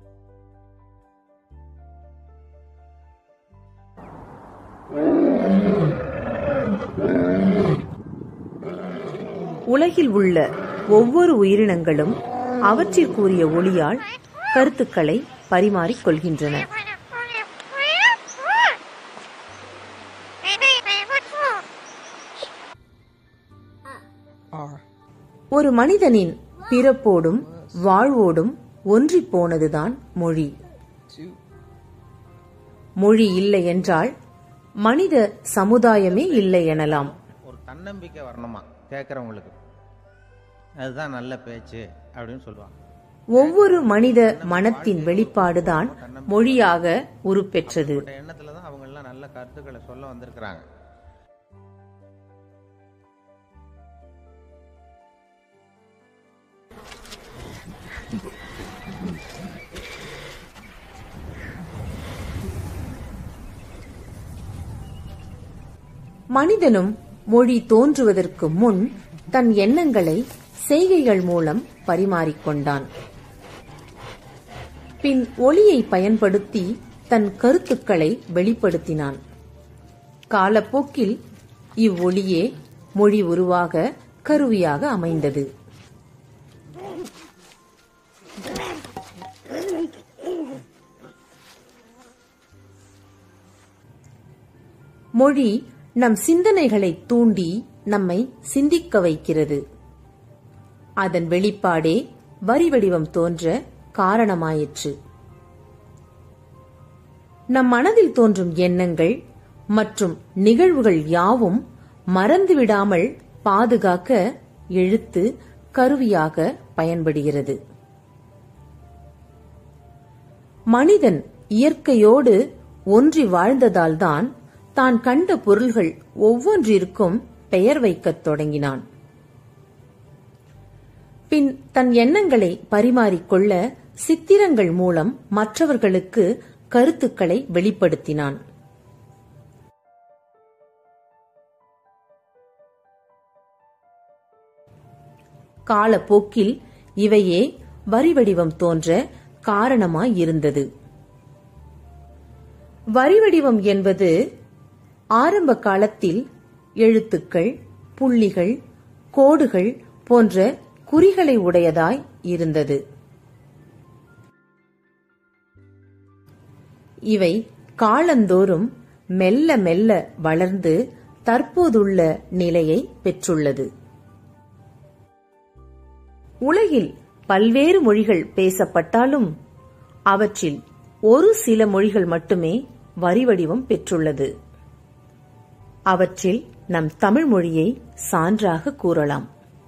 உலகில் உள்ள ஒவ்வொரு உயிரினங்களும் அவற்றிற்குரிய ஒளியால் கருத்துக்களை பரிமாறிக் கொள்கின்றன ஒரு மனிதனின் பிறப்போடும் வாழ்வோடும் ஒன்றிப் போனதுதான் மொழி மொழி இல்லை என்றால் மனித சமுதாயமே இல்லை எனலாம் ஒரு தன்னம்பிக்கை வரணுமா கேட்குறவங்களுக்கு அதுதான் நல்ல பேச்சு அப்படின்னு சொல்லுவாங்க ஒவ்வொரு மனித மனத்தின் வெளிப்பாடுதான் மொழியாக உருப்பெற்றது இந்த எண்ணத்துல தான் அவங்க எல்லாம் நல்ல கருத்துக்களை சொல்ல வந்திருக்கிறாங்க மனிதனும் மொழி தோன்றுவதற்கு முன் தன் எண்ணங்களை செய்கைகள் மூலம் பரிமாறிக்கொண்டான் பின் ஒளியை பயன்படுத்தி தன் கருத்துக்களை வெளிப்படுத்தினான் காலப்போக்கில் இவ்வொளியே மொழி உருவாக கருவியாக அமைந்தது மொழி நம் சிந்தனைகளை தூண்டி நம்மை சிந்திக்க வைக்கிறது அதன் வெளிப்பாடே வரி வடிவம் தோன்ற காரணமாயிற்று நம் மனதில் தோன்றும் எண்ணங்கள் மற்றும் நிகழ்வுகள் யாவும் மறந்துவிடாமல் பாதுகாக்க எழுத்து கருவியாக பயன்படுகிறது மனிதன் இயற்கையோடு ஒன்றி வாழ்ந்ததால்தான் தான் கண்ட பொருள்கள் ஒவ்வொன்றிற்கும் பெயர் வைக்கத் தொடங்கினான் பின் தன் எண்ணங்களை பரிமாறிக்கொள்ள சித்திரங்கள் மூலம் மற்றவர்களுக்கு கருத்துக்களை வெளிப்படுத்தினான் காலப்போக்கில் இவையே வரி வடிவம் தோன்ற காரணமாயிருந்தது வரி வடிவம் என்பது ஆரம்ப காலத்தில் எழுத்துக்கள் புள்ளிகள் கோடுகள் போன்ற குறிகளை உடையதாய் இருந்தது இவை காலந்தோறும் மெல்ல மெல்ல வளர்ந்து தற்போதுள்ள நிலையை பெற்றுள்ளது உலகில் பல்வேறு மொழிகள் பேசப்பட்டாலும் அவற்றில் ஒரு சில மொழிகள் மட்டுமே வரி வடிவம் பெற்றுள்ளது அவற்றில் நம் தமிழ் மொழியை சான்றாக கூறலாம்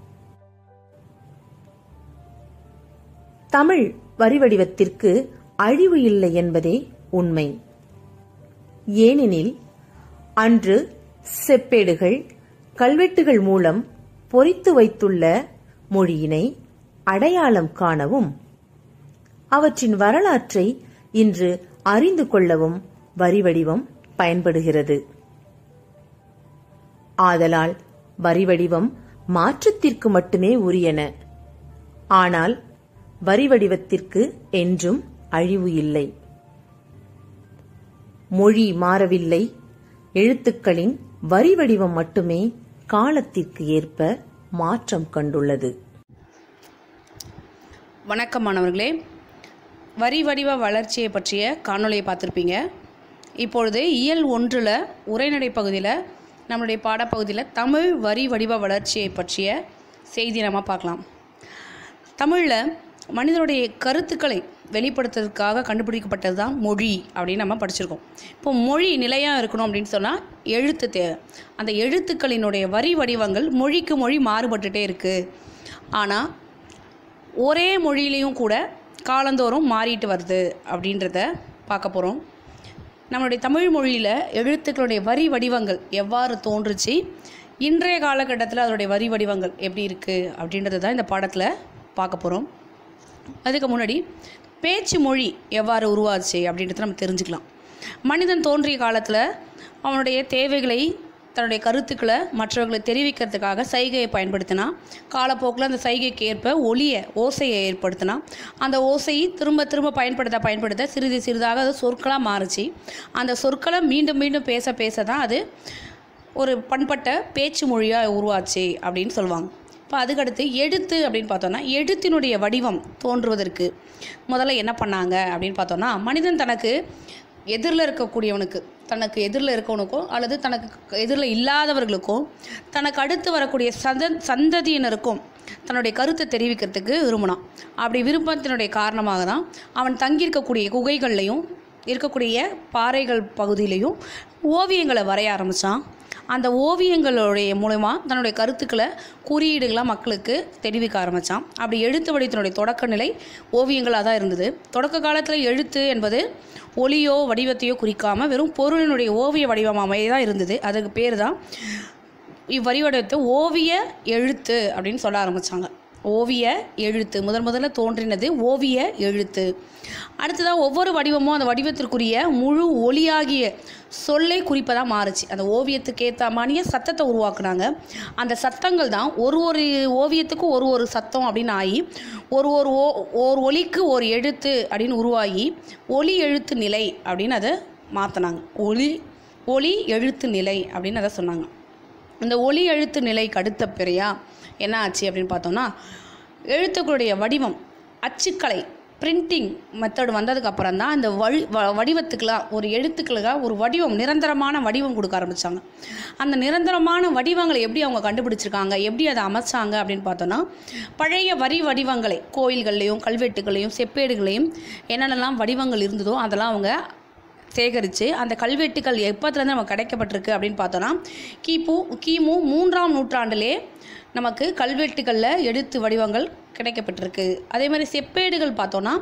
தமிழ் வரி வடிவத்திற்கு அழிவு இல்லை என்பதே உண்மை ஏனெனில் அன்று செப்பேடுகள் கல்வெட்டுகள் மூலம் பொறித்து வைத்துள்ள மொழியினை அடையாளம் காணவும் அவற்றின் வரலாற்றை இன்று அறிந்து கொள்ளவும் வரி வடிவம் பயன்படுகிறது ஆதலால் வரி வடிவம் மாற்றத்திற்கு மட்டுமே உரியன ஆனால் வரி வடிவத்திற்கு என்றும் அழிவு இல்லை மொழி மாறவில்லை எழுத்துக்களின் வரி வடிவம் மட்டுமே காலத்திற்கு ஏற்ப மாற்றம் கண்டுள்ளது வணக்கம் மாணவர்களே வரி வடிவ வளர்ச்சியை பற்றிய காணொளியை பார்த்துருப்பீங்க இப்பொழுது இயல் ஒன்றில் உரைநடை பகுதியில் நம்மளுடைய பாடப்பகுதியில் தமிழ் வரி வடிவ வளர்ச்சியை பற்றிய செய்தி நம்ம பார்க்கலாம் தமிழில் மனிதனுடைய கருத்துக்களை வெளிப்படுத்துறதுக்காக கண்டுபிடிக்கப்பட்டது தான் மொழி அப்படின்னு நம்ம படிச்சிருக்கோம் இப்போ மொழி நிலையாக இருக்கணும் அப்படின்னு சொன்னால் எழுத்து தேவை அந்த எழுத்துக்களினுடைய வரி வடிவங்கள் மொழிக்கு மொழி மாறுபட்டுட்டே இருக்குது ஆனால் ஒரே மொழியிலையும் கூட காலந்தோறும் மாறிட்டு வருது அப்படின்றத பார்க்க போகிறோம் நம்மளுடைய தமிழ் மொழியில் எழுத்துக்களுடைய வரி வடிவங்கள் எவ்வாறு தோன்றுச்சு இன்றைய காலகட்டத்தில் அதனுடைய வரி வடிவங்கள் எப்படி இருக்குது அப்படின்றது தான் இந்த பாடத்தில் பார்க்க போகிறோம் அதுக்கு முன்னாடி பேச்சு மொழி எவ்வாறு உருவாச்சு அப்படின்றத நம்ம தெரிஞ்சுக்கலாம் மனிதன் தோன்றிய காலத்தில் அவனுடைய தேவைகளை தன்னுடைய கருத்துக்களை மற்றவர்களுக்கு தெரிவிக்கிறதுக்காக சைகையை பயன்படுத்தினா காலப்போக்கில் அந்த சைகைக்கு ஏற்ப ஒலியை ஓசையை ஏற்படுத்தினா அந்த ஓசை திரும்ப திரும்ப பயன்படுத்த பயன்படுத்த சிறிது சிறிதாக அது சொற்களாக மாறுச்சு அந்த சொற்களை மீண்டும் மீண்டும் பேச பேச தான் அது ஒரு பண்பட்ட பேச்சு மொழியாக உருவாச்சு அப்படின்னு சொல்லுவாங்க இப்போ அதுக்கடுத்து எழுத்து அப்படின்னு பார்த்தோன்னா எழுத்தினுடைய வடிவம் தோன்றுவதற்கு முதல்ல என்ன பண்ணாங்க அப்படின்னு பார்த்தோன்னா மனிதன் தனக்கு எதிரில் இருக்கக்கூடியவனுக்கு தனக்கு எதிரில் இருக்கவனுக்கும் அல்லது தனக்கு எதிரில் இல்லாதவர்களுக்கும் தனக்கு அடுத்து வரக்கூடிய சந்த சந்ததியினருக்கும் தன்னுடைய கருத்தை தெரிவிக்கிறதுக்கு விரும்பினான் அப்படி விருப்பத்தினுடைய காரணமாக தான் அவன் தங்கியிருக்கக்கூடிய குகைகள்லையும் இருக்கக்கூடிய பாறைகள் பகுதியிலையும் ஓவியங்களை வரைய ஆரம்பித்தான் அந்த ஓவியங்களுடைய மூலமா தன்னுடைய கருத்துக்களை குறியீடுகளாக மக்களுக்கு தெரிவிக்க ஆரம்பித்தான் அப்படி எழுத்து வடிவத்தினுடைய தொடக்க நிலை ஓவியங்களாக தான் இருந்தது தொடக்க காலத்தில் எழுத்து என்பது ஒளியோ வடிவத்தையோ குறிக்காமல் வெறும் பொருளினுடைய ஓவிய வடிவமாகவே தான் இருந்தது அதுக்கு பேர் தான் இவ்வரிவடிவத்தை ஓவிய எழுத்து அப்படின்னு சொல்ல ஆரம்பித்தாங்க ஓவிய எழுத்து முதன் முதல்ல தோன்றினது ஓவிய எழுத்து அடுத்ததாக ஒவ்வொரு வடிவமும் அந்த வடிவத்திற்குரிய முழு ஒளியாகிய சொல்லை குறிப்பதாக மாறுச்சு அந்த ஓவியத்துக்கு ஏற்ற மாதிரியே சத்தத்தை உருவாக்குனாங்க அந்த சத்தங்கள் தான் ஒரு ஒரு ஓவியத்துக்கும் ஒரு ஒரு சத்தம் அப்படின்னு ஆகி ஒரு ஒரு ஓ ஒரு ஒலிக்கு ஒரு எழுத்து அப்படின்னு உருவாகி ஒலி எழுத்து நிலை அப்படின்னு அதை மாற்றினாங்க ஒலி ஒலி எழுத்து நிலை அப்படின்னு அதை சொன்னாங்க இந்த ஒலி எழுத்து நிலைக்கு அடுத்த பிறையா என்ன ஆச்சு அப்படின்னு பார்த்தோம்னா எழுத்துக்களுடைய வடிவம் அச்சுக்கலை பிரிண்டிங் மெத்தட் வந்ததுக்கு அப்புறம் தான் இந்த வழி வ வடிவத்துக்கெலாம் ஒரு எழுத்துக்களுக்காக ஒரு வடிவம் நிரந்தரமான வடிவம் கொடுக்க ஆரம்பித்தாங்க அந்த நிரந்தரமான வடிவங்களை எப்படி அவங்க கண்டுபிடிச்சிருக்காங்க எப்படி அதை அமைச்சாங்க அப்படின்னு பார்த்தோன்னா பழைய வரி வடிவங்களை கோயில்கள்லையும் கல்வெட்டுகளையும் செப்பேடுகளையும் என்னென்னலாம் வடிவங்கள் இருந்ததோ அதெல்லாம் அவங்க சேகரித்து அந்த கல்வெட்டுகள் எப்போத்துலேருந்து நமக்கு கிடைக்கப்பட்டிருக்கு அப்படின்னு பார்த்தோன்னா கிபு கிமு மூன்றாம் நூற்றாண்டிலே நமக்கு கல்வெட்டுகளில் எழுத்து வடிவங்கள் கிடைக்கப்பட்டிருக்கு அதே மாதிரி செப்பேடுகள் பார்த்தோன்னா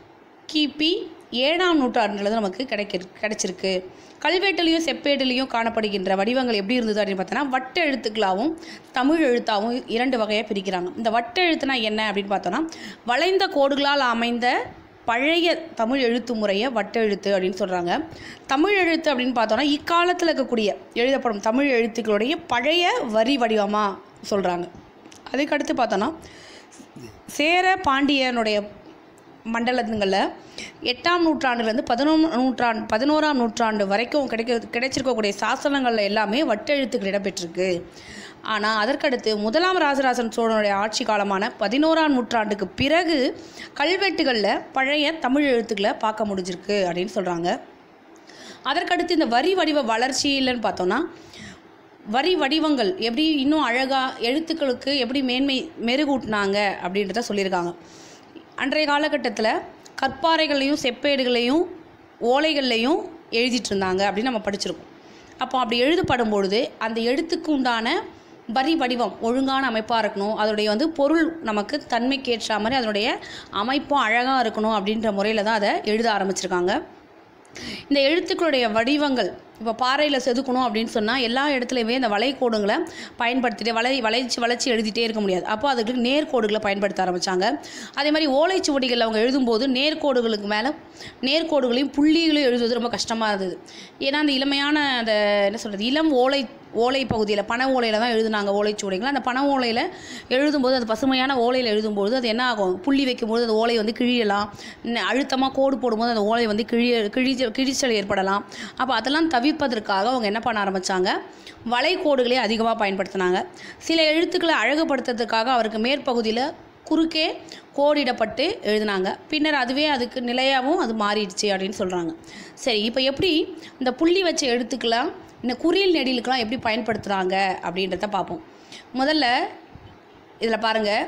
கிபி ஏழாம் நூற்றாண்டுல தான் நமக்கு கிடைக்க கிடைச்சிருக்கு கல்வெட்டுலேயும் செப்பேடுலேயும் காணப்படுகின்ற வடிவங்கள் எப்படி இருந்தது அப்படின்னு பார்த்தோன்னா வட்ட எழுத்துக்களாகவும் தமிழ் எழுத்தாகவும் இரண்டு வகையாக பிரிக்கிறாங்க இந்த வட்ட எழுத்துனா என்ன அப்படின்னு பார்த்தோன்னா வளைந்த கோடுகளால் அமைந்த பழைய தமிழ் எழுத்து முறையை வட்ட எழுத்து அப்படின்னு சொல்கிறாங்க தமிழ் எழுத்து அப்படின்னு பார்த்தோன்னா இக்காலத்தில் இருக்கக்கூடிய எழுதப்படும் தமிழ் எழுத்துக்களுடைய பழைய வரி வடிவமாக சொல்கிறாங்க அதுக்கடுத்து பார்த்தோன்னா சேர பாண்டியனுடைய மண்டலங்களில் எட்டாம் நூற்றாண்டுலேருந்து பதினொன்று நூற்றாண்டு பதினோராம் நூற்றாண்டு வரைக்கும் கிடைக்க கிடைச்சிருக்கக்கூடிய சாசனங்களில் எல்லாமே வட்டெழுத்துக்கள் இடம்பெற்றிருக்கு ஆனால் அதற்கடுத்து முதலாம் ராஜராஜன் சோழனுடைய ஆட்சி காலமான பதினோராம் நூற்றாண்டுக்கு பிறகு கல்வெட்டுகளில் பழைய தமிழ் எழுத்துக்களை பார்க்க முடிஞ்சிருக்கு அப்படின்னு சொல்கிறாங்க அதற்கடுத்து இந்த வரி வடிவ வளர்ச்சியில்னு பார்த்தோன்னா வரி வடிவங்கள் எப்படி இன்னும் அழகாக எழுத்துக்களுக்கு எப்படி மேன்மை மெருகூட்டினாங்க அப்படின்றத சொல்லியிருக்காங்க அன்றைய காலகட்டத்தில் கற்பாறைகளையும் செப்பேடுகளையும் ஓலைகள்லையும் எழுதிட்டு இருந்தாங்க அப்படின்னு நம்ம படிச்சிருக்கோம் அப்போ அப்படி எழுதப்படும் பொழுது அந்த எழுத்துக்கு உண்டான வரி வடிவம் ஒழுங்கான அமைப்பாக இருக்கணும் அதனுடைய வந்து பொருள் நமக்கு தன்மைக்கு ஏற்ற மாதிரி அதனுடைய அமைப்பும் அழகாக இருக்கணும் அப்படின்ற முறையில் தான் அதை எழுத ஆரம்பிச்சிருக்காங்க இந்த எழுத்துக்களுடைய வடிவங்கள் இப்போ பாறையில் செதுக்கணும் அப்படின்னு சொன்னால் எல்லா இடத்துலையுமே இந்த வளைகோடுங்களை பயன்படுத்திட்டு வளை வளைச்சி வளைச்சி எழுதிட்டே இருக்க முடியாது அப்போ அதுக்கு நேர்கோடுகளை பயன்படுத்த ஆரம்பித்தாங்க அதே மாதிரி ஓலைச்சுவடிகளில் அவங்க எழுதும்போது நேர்கோடுகளுக்கு மேலே நேர்கோடுகளையும் புள்ளிகளையும் எழுதுவது ரொம்ப கஷ்டமாக இருந்தது ஏன்னா அந்த இளமையான அந்த என்ன சொல்கிறது இளம் ஓலை ஓலை பகுதியில் பனை ஓலையில் தான் எழுதுனாங்க ஓலைச்சுவடிகள் அந்த பனை ஓலையில் எழுதும்போது அது பசுமையான ஓலையில் எழுதும்போது அது என்ன ஆகும் புள்ளி வைக்கும்போது அந்த ஓலை வந்து கிழியலாம் அழுத்தமாக கோடு போடும்போது அந்த ஓலை வந்து கிழிய கிழிச்ச கிழிச்சல் ஏற்படலாம் அப்போ அதெல்லாம் தவிர்ப்பதற்காக அவங்க என்ன பண்ண ஆரம்பித்தாங்க வளைகோடுகளே அதிகமாக பயன்படுத்தினாங்க சில எழுத்துக்களை அழகுபடுத்துறதுக்காக அவருக்கு மேற்பகுதியில் குறுக்கே கோடிடப்பட்டு எழுதினாங்க பின்னர் அதுவே அதுக்கு நிலையாகவும் அது மாறிடுச்சு அப்படின்னு சொல்கிறாங்க சரி இப்போ எப்படி இந்த புள்ளி வச்ச எழுத்துக்கெல்லாம் இந்த குறியல் நெடிலுக்கெல்லாம் எப்படி பயன்படுத்துகிறாங்க அப்படின்றத பார்ப்போம் முதல்ல இதில் பாருங்கள்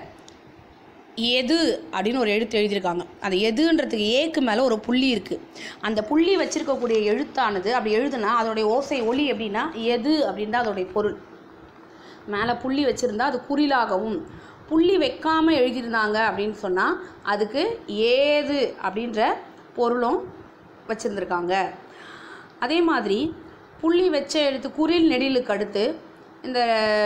எது அப்படின்னு ஒரு எழுத்து எழுதியிருக்காங்க அந்த எதுன்றதுக்கு ஏக்கு மேலே ஒரு புள்ளி இருக்குது அந்த புள்ளி வச்சிருக்கக்கூடிய எழுத்தானது அப்படி எழுதுனா அதோடைய ஓசை ஒலி எப்படின்னா எது அப்படின்னு தான் அதோடைய பொருள் மேலே புள்ளி வச்சுருந்தா அது குறிலாகவும் புள்ளி வைக்காமல் எழுதியிருந்தாங்க அப்படின்னு சொன்னால் அதுக்கு ஏது அப்படின்ற பொருளும் வச்சுருந்துருக்காங்க அதே மாதிரி புள்ளி வச்ச எழுத்து குறில் நெடிலுக்கு அடுத்து இந்த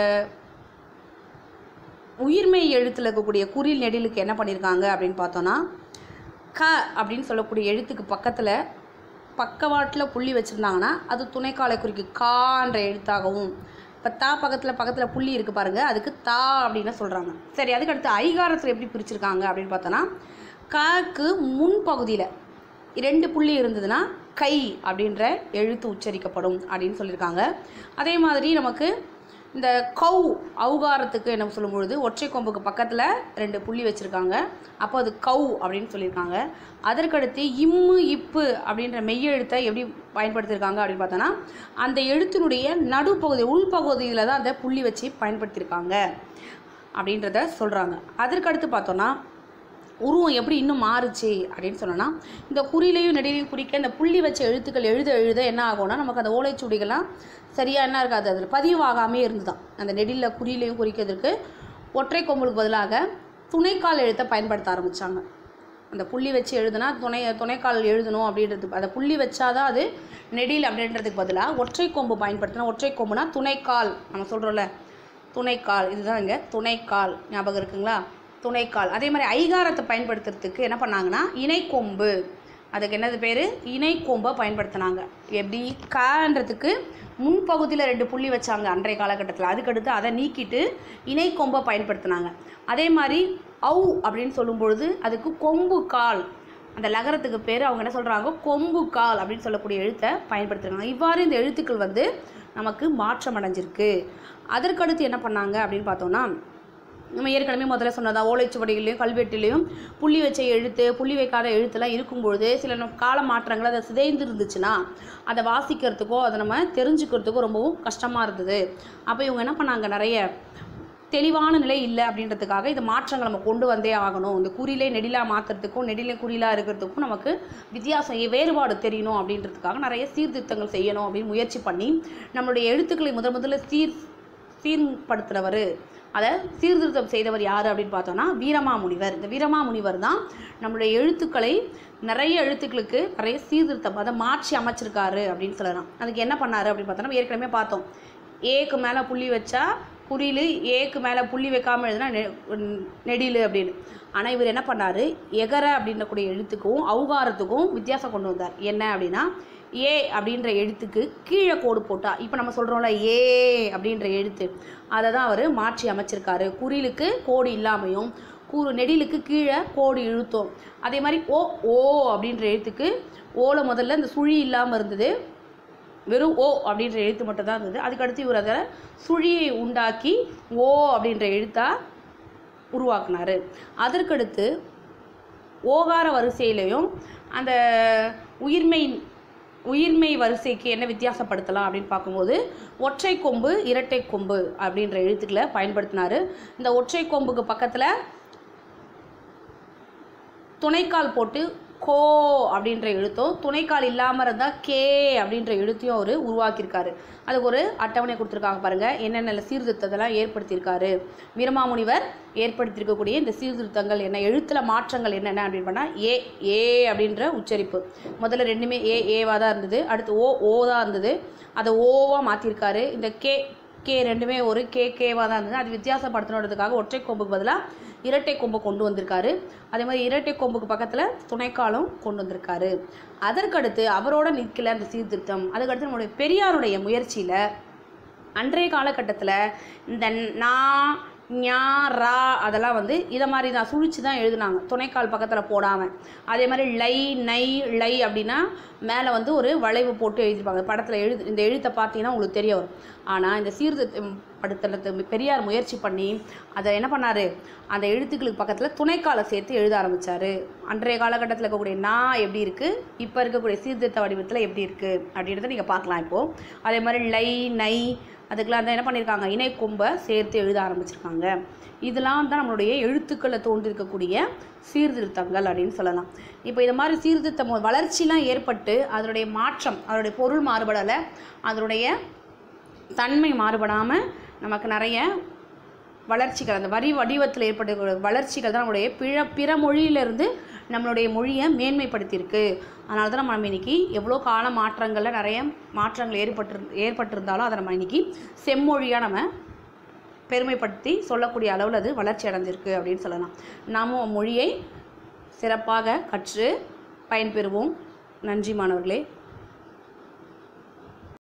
உயிர்மை எழுத்தில் இருக்கக்கூடிய குறில் நெடிலுக்கு என்ன பண்ணியிருக்காங்க அப்படின்னு பார்த்தோன்னா க அப்படின்னு சொல்லக்கூடிய எழுத்துக்கு பக்கத்தில் பக்கவாட்டில் புள்ளி வச்சுருந்தாங்கன்னா அது துணைக்காலை குறிக்கும் கான்ற எழுத்தாகவும் இப்போ தா பக்கத்தில் பக்கத்தில் புள்ளி இருக்குது பாருங்கள் அதுக்கு தா அப்படின்னு சொல்கிறாங்க சரி அதுக்கடுத்து ஐகாரத்தில் எப்படி பிரிச்சிருக்காங்க அப்படின்னு பார்த்தோன்னா காக்கு முன்பகுதியில் ரெண்டு புள்ளி இருந்ததுன்னா கை அப்படின்ற எழுத்து உச்சரிக்கப்படும் அப்படின்னு சொல்லியிருக்காங்க அதே மாதிரி நமக்கு இந்த கௌ ஔகாரத்துக்கு என்ன சொல்லும்பொழுது ஒற்றை கொம்புக்கு பக்கத்தில் ரெண்டு புள்ளி வச்சுருக்காங்க அப்போ அது கௌ அப்படின்னு சொல்லியிருக்காங்க அதற்கடுத்து இம்மு இப்பு அப்படின்ற மெய்யெழுத்தை எப்படி பயன்படுத்தியிருக்காங்க அப்படின்னு பார்த்தோன்னா அந்த எழுத்தினுடைய நடுப்பகுதி உள்பகுதியில் தான் அந்த புள்ளி வச்சு பயன்படுத்தியிருக்காங்க அப்படின்றத சொல்கிறாங்க அதற்கடுத்து பார்த்தோன்னா உருவம் எப்படி இன்னும் மாறுச்சு அப்படின்னு சொன்னோன்னா இந்த குறிலையும் நெடிலையும் குறிக்க இந்த புள்ளி வச்ச எழுத்துக்கள் எழுத எழுத என்ன ஆகும்னா நமக்கு அந்த ஓலைச்சுவடிகள்லாம் சரியாக என்ன இருக்காது அதில் பதிவாகாமே இருந்துதான் அந்த நெடிலில் குறிலையும் குறிக்கிறதுக்கு ஒற்றை கொம்புக்கு பதிலாக துணைக்கால் எழுத்தை பயன்படுத்த ஆரம்பித்தாங்க அந்த புள்ளி வச்சு எழுதுனா துணை துணைக்கால் எழுதணும் அப்படின்றது அந்த புள்ளி வச்சாதான் அது நெடில் அப்படின்றதுக்கு பதிலாக ஒற்றை கொம்பு பயன்படுத்தினா ஒற்றை கொம்புனா துணைக்கால் நம்ம சொல்கிறோம்ல துணைக்கால் இதுதான் இங்கே துணைக்கால் ஞாபகம் இருக்குங்களா துணைக்கால் அதே மாதிரி ஐகாரத்தை பயன்படுத்துறதுக்கு என்ன பண்ணாங்கன்னா இணைக்கொம்பு அதுக்கு என்னது பேர் இணைக்கொம்பை பயன்படுத்தினாங்க எப்படி கான்றதுக்கு முன்பகுதியில் ரெண்டு புள்ளி வச்சாங்க அன்றைய காலகட்டத்தில் அதுக்கடுத்து அதை நீக்கிட்டு இணைக்கொம்பை பயன்படுத்தினாங்க அதே மாதிரி ஔ அப்படின்னு சொல்லும் பொழுது அதுக்கு கொம்பு கால் அந்த லகரத்துக்கு பேர் அவங்க என்ன சொல்கிறாங்க கொம்பு கால் அப்படின்னு சொல்லக்கூடிய எழுத்தை பயன்படுத்துகிறாங்க இவ்வாறு இந்த எழுத்துக்கள் வந்து நமக்கு மாற்றம் அடைஞ்சிருக்கு அதற்கடுத்து என்ன பண்ணாங்க அப்படின்னு பார்த்தோம்னா நம்ம ஏற்கனவே முதல்ல சொன்னதா ஓலைச்சுவடிகளையும் கல்வெட்டிலையும் புள்ளி வச்ச எழுத்து புள்ளி வைக்காத எழுத்துலாம் இருக்கும்பொழுது சில நம் கால மாற்றங்கள் அதை சிதைந்து இருந்துச்சுன்னா அதை வாசிக்கிறதுக்கோ அதை நம்ம தெரிஞ்சுக்கிறதுக்கோ ரொம்பவும் கஷ்டமாக இருந்தது அப்போ இவங்க என்ன பண்ணாங்க நிறைய தெளிவான நிலை இல்லை அப்படின்றதுக்காக இந்த மாற்றங்கள் நம்ம கொண்டு வந்தே ஆகணும் இந்த குறியிலே நெடிலா மாற்றுறதுக்கும் நெடிலே குறிலா இருக்கிறதுக்கும் நமக்கு வித்தியாசம் வேறுபாடு தெரியணும் அப்படின்றதுக்காக நிறைய சீர்திருத்தங்கள் செய்யணும் அப்படின்னு முயற்சி பண்ணி நம்மளுடைய எழுத்துக்களை முதல் முதல்ல சீர் சீர்படுத்துகிறவர் அதை சீர்திருத்தம் செய்தவர் யார் அப்படின்னு பார்த்தோன்னா வீரமாமுனிவர் இந்த வீரமாமுனிவர் தான் நம்மளுடைய எழுத்துக்களை நிறைய எழுத்துக்களுக்கு நிறைய சீர்திருத்தம் அதை மாற்றி அமைச்சிருக்காரு அப்படின்னு சொல்லலாம் அதுக்கு என்ன பண்ணாரு அப்படின்னு பார்த்தோன்னா நம்ம ஏற்கனவே பார்த்தோம் ஏக்கு மேலே புள்ளி வச்சா குறியில் ஏக்கு மேலே புள்ளி வைக்காமல் எழுதுனா நெ நெடில் அப்படின்னு ஆனால் இவர் என்ன பண்ணார் எகர அப்படின்றக்கூடிய எழுத்துக்கும் ஔகாரத்துக்கும் வித்தியாசம் கொண்டு வந்தார் என்ன அப்படின்னா ஏ அப்படின்ற எழுத்துக்கு கீழே கோடு போட்டா இப்போ நம்ம சொல்கிறோம்ல ஏ அப்படின்ற எழுத்து அதை தான் அவர் மாற்றி அமைச்சிருக்காரு குறிலுக்கு கோடு இல்லாமையும் கூறு நெடிலுக்கு கீழே கோடு இழுத்தோம் அதே மாதிரி ஓ ஓ அப்படின்ற எழுத்துக்கு ஓல முதல்ல இந்த சுழி இல்லாமல் இருந்தது வெறும் ஓ அப்படின்ற எழுத்து மட்டும் தான் இருந்தது அதுக்கடுத்து இவர் அதை சுழியை உண்டாக்கி ஓ அப்படின்ற எழுத்தா உருவாக்குனாரு அதற்கடுத்து ஓகார வரிசையிலையும் அந்த உயிர்மை உயிர்மை வரிசைக்கு என்ன வித்தியாசப்படுத்தலாம் அப்படின்னு பார்க்கும்போது ஒற்றை கொம்பு இரட்டை கொம்பு அப்படின்ற எழுத்துக்களை பயன்படுத்தினாரு இந்த ஒற்றை கொம்புக்கு பக்கத்தில் துணைக்கால் போட்டு கோ அப்படின்ற எழுத்தும் துணைக்கால் இல்லாமல் இருந்தால் கே அப்படின்ற எழுத்தையும் அவர் உருவாக்கியிருக்காரு அதுக்கு ஒரு அட்டவணை கொடுத்துருக்காங்க பாருங்கள் என்னென்ன சீர்திருத்தத்தெல்லாம் ஏற்படுத்தியிருக்காரு வீரமாமுனிவர் ஏற்படுத்தியிருக்கக்கூடிய இந்த சீர்திருத்தங்கள் என்ன எழுத்தில் மாற்றங்கள் என்னென்ன அப்படின்னு பண்ணால் ஏ ஏ அப்படின்ற உச்சரிப்பு முதல்ல ரெண்டுமே ஏ ஏவாக தான் இருந்தது அடுத்து ஓ ஓ தான் இருந்தது அதை ஓவாக மாற்றிருக்காரு இந்த கே கே ரெண்டுமே ஒரு கே கேவாக தான் இருந்தது அது வித்தியாசப்படுத்தணுன்றதுக்காக ஒற்றை கொம்புக்கு பதிலாக இரட்டை கொம்பு கொண்டு வந்திருக்காரு அதே மாதிரி இரட்டை கொம்புக்கு பக்கத்தில் துணைக்காலும் கொண்டு வந்திருக்காரு அதற்கடுத்து அவரோட நிற்கல அந்த சீர்திருத்தம் அதுக்கடுத்து நம்மளுடைய பெரியாருடைய முயற்சியில் அன்றைய காலகட்டத்தில் இந்த நா ஞா ரா அதெல்லாம் வந்து இதை மாதிரி தான் சுழிச்சு தான் எழுதுனாங்க துணைக்கால் பக்கத்தில் போடாமல் அதே மாதிரி லை நை லை அப்படின்னா மேலே வந்து ஒரு வளைவு போட்டு எழுதிருப்பாங்க படத்தில் எழுது இந்த எழுத்தை பார்த்தீங்கன்னா உங்களுக்கு தெரிய வரும் ஆனால் இந்த சீர்திருத்தம் படுத்துறது பெரியார் முயற்சி பண்ணி அதை என்ன பண்ணார் அந்த எழுத்துக்களுக்கு பக்கத்தில் துணைக்காலை சேர்த்து எழுத ஆரம்பித்தார் அன்றைய காலகட்டத்தில் இருக்கக்கூடிய நா எப்படி இருக்குது இப்போ இருக்கக்கூடிய சீர்திருத்த வடிவத்தில் எப்படி இருக்குது அப்படின்றத நீங்கள் பார்க்கலாம் இப்போது அதே மாதிரி லை நை அதுக்கெலாம் தான் என்ன பண்ணியிருக்காங்க இணை கொம்பை சேர்த்து எழுத ஆரம்பிச்சிருக்காங்க இதெல்லாம் தான் நம்மளுடைய எழுத்துக்களில் தோன்றிருக்கக்கூடிய சீர்திருத்தங்கள் அப்படின்னு சொல்லலாம் இப்போ இது மாதிரி சீர்திருத்தம் வளர்ச்சிலாம் ஏற்பட்டு அதனுடைய மாற்றம் அதனுடைய பொருள் மாறுபடலை அதனுடைய தன்மை மாறுபடாமல் நமக்கு நிறைய வளர்ச்சிகள் அந்த வரி வடிவத்தில் ஏற்பட்ட வளர்ச்சிகள் தான் நம்மளுடைய பிற பிற மொழியிலிருந்து நம்மளுடைய மொழியை மேன்மைப்படுத்தியிருக்கு அதனால தான் நம்ம இன்னைக்கு எவ்வளோ கால மாற்றங்களில் நிறைய மாற்றங்கள் ஏற்பட்டு ஏற்பட்டிருந்தாலும் அதை நம்ம இன்னைக்கு செம்மொழியாக நம்ம பெருமைப்படுத்தி சொல்லக்கூடிய அளவில் அது வளர்ச்சி அடைஞ்சிருக்கு அப்படின்னு சொல்லலாம் நாமும் மொழியை சிறப்பாக கற்று பயன்பெறுவோம் நன்றி மாணவர்களே